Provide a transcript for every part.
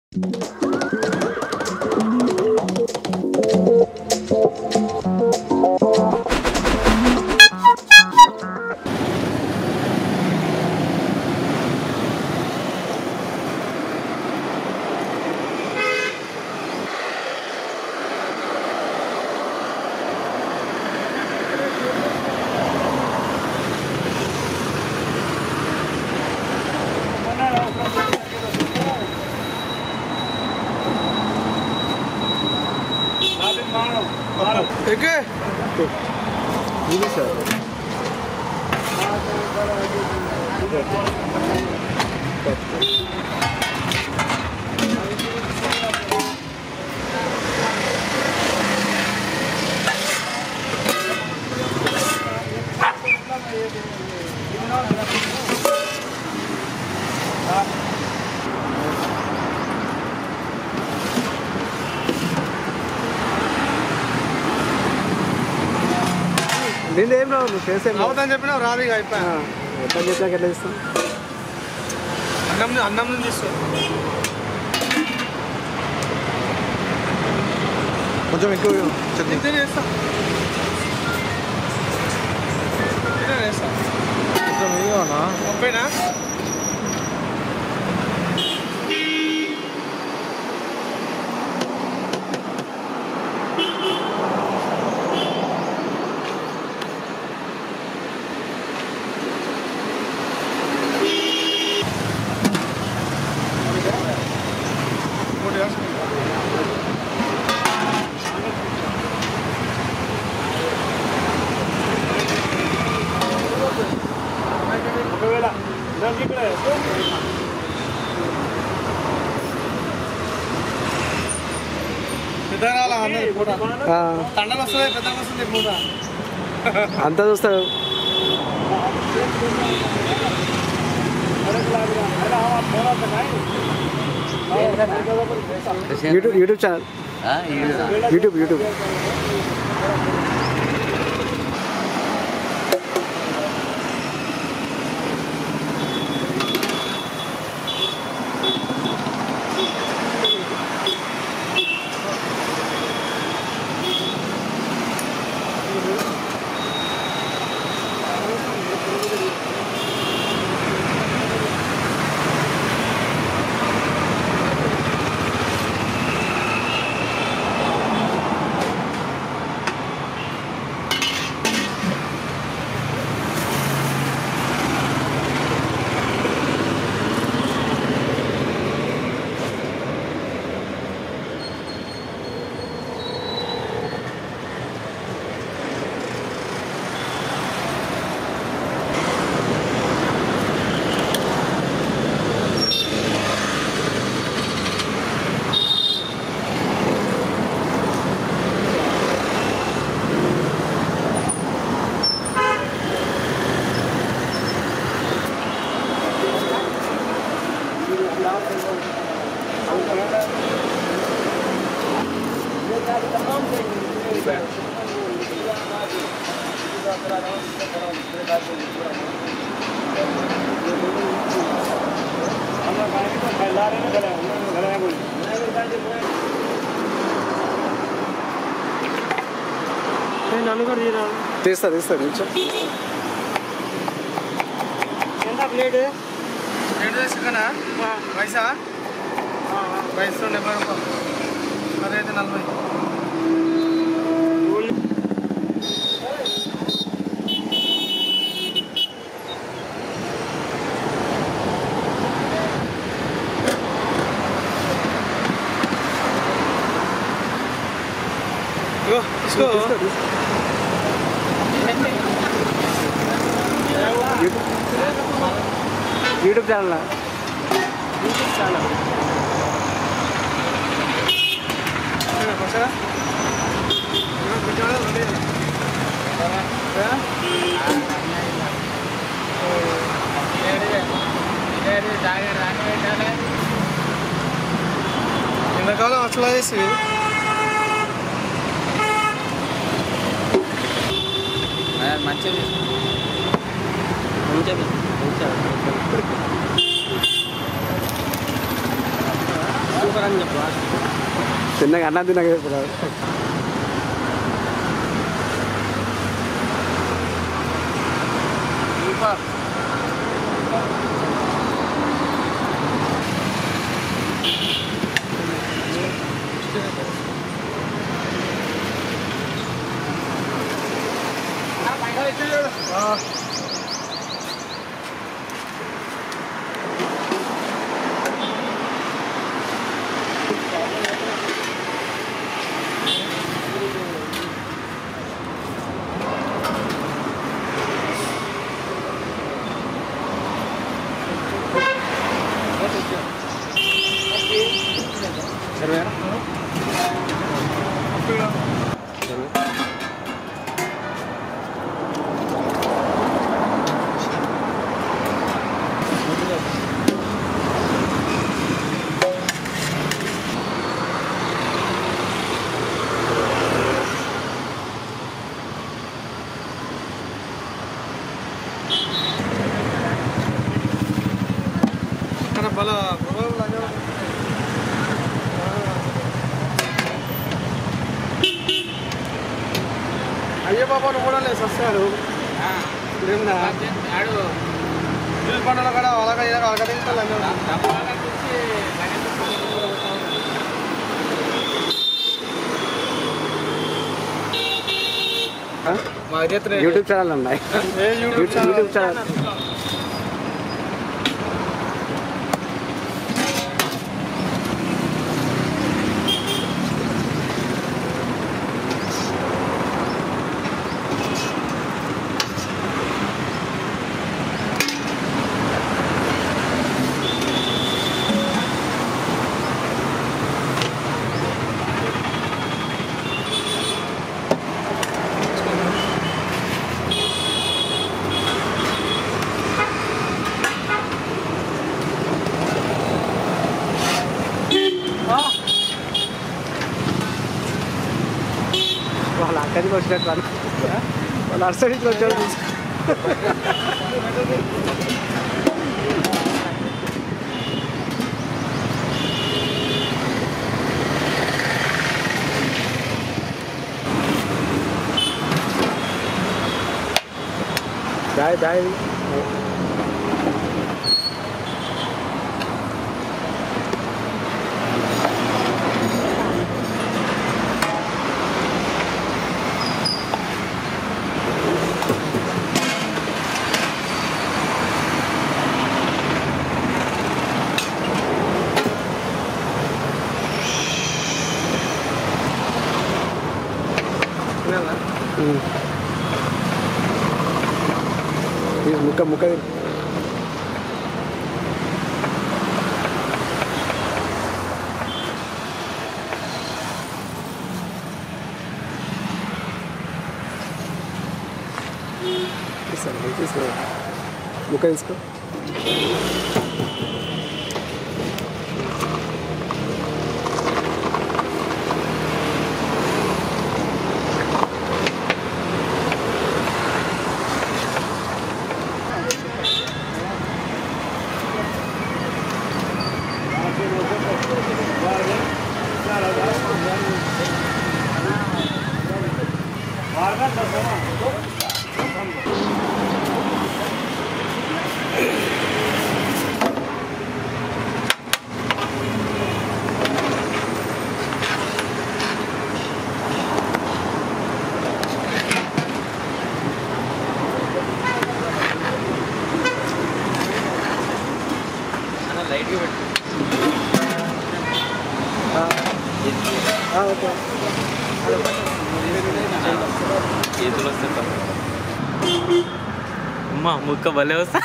ఎక్కే ఇది సార్ దీంట్లో ఏం రావు నువ్వు చేసే రావద్దని చెప్పినా రాదు ఇక అయిపోయా ఎట్లా చెప్పాక ఎట్లా ఇస్తాం అన్నం అన్నం నుంచి ఇస్తాను కొంచెం ఎక్కువ చట్నీ ఇంతే చేస్తా ఇంతే చేస్తా కొంచెం ఇవ్వనా ముప్పైనా ఒకటి వేస్తా. ఒకవేళ దానికి ఇక్కడ వేసుకో. పెద్దగా రాలా అన్నది పూట తండలు వస్తుంది పెద్దగా వస్తుంది పూట అంతా చూస్తాడు YouTube YouTube channel YouTube YouTube నన్ను కూడా తీరా తీస్తా తీస్తా నిమిషం ఎంత ప్లేట్ ప్లేట్ చికెనా రైసా రైస్ డెబ్బై రూపాయలు అదైతే నలభై ఇగో, తీసుకో. తీస్తా, తీస్తా. యూట్యూబ్ ఛానల్ ఇగో, కొంచెం. ఇగో, కొంచెం రెడీ. ఎండాకాలం అట్లా చేసి మంచిగా మంచిగా మంచిగా సూపర్ తిన్నాక అన్నం తిన్నాక చెప్పురాదు ఇక్కడ బల అయ్యే బాబా నువ్వు కూడా లేదు వస్తాడు ఇప్పుడేమన్నా ఆడు ఇల్లు పండుగ కూడా అలాగే ఇలా అలగదించాలి డబ్బాగా తెచ్చి గణేష్ మా చేతులు యూట్యూబ్ ఛానల్ ఉన్నాయి ఏ యూట్యూబ్ ఛానల్ యూట్యూబ్ ఛానల్ వాళ్ళ అక్కడికి వచ్చినట్టు వాళ్ళు వాళ్ళ అర్సడికి వచ్చాడు దాయి దాయి ఇది ముక్క ముక్క తిను. తీసుకో తీసుకో ముక్క తీసుకో లైట్గా పెట్టు ఓకే చేతులు వస్తే అమ్మా ముక్క భలే వస్తా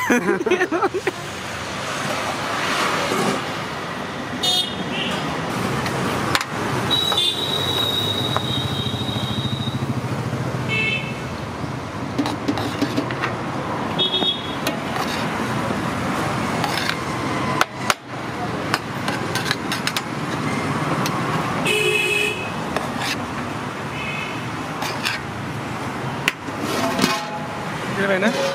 ఇరవైనా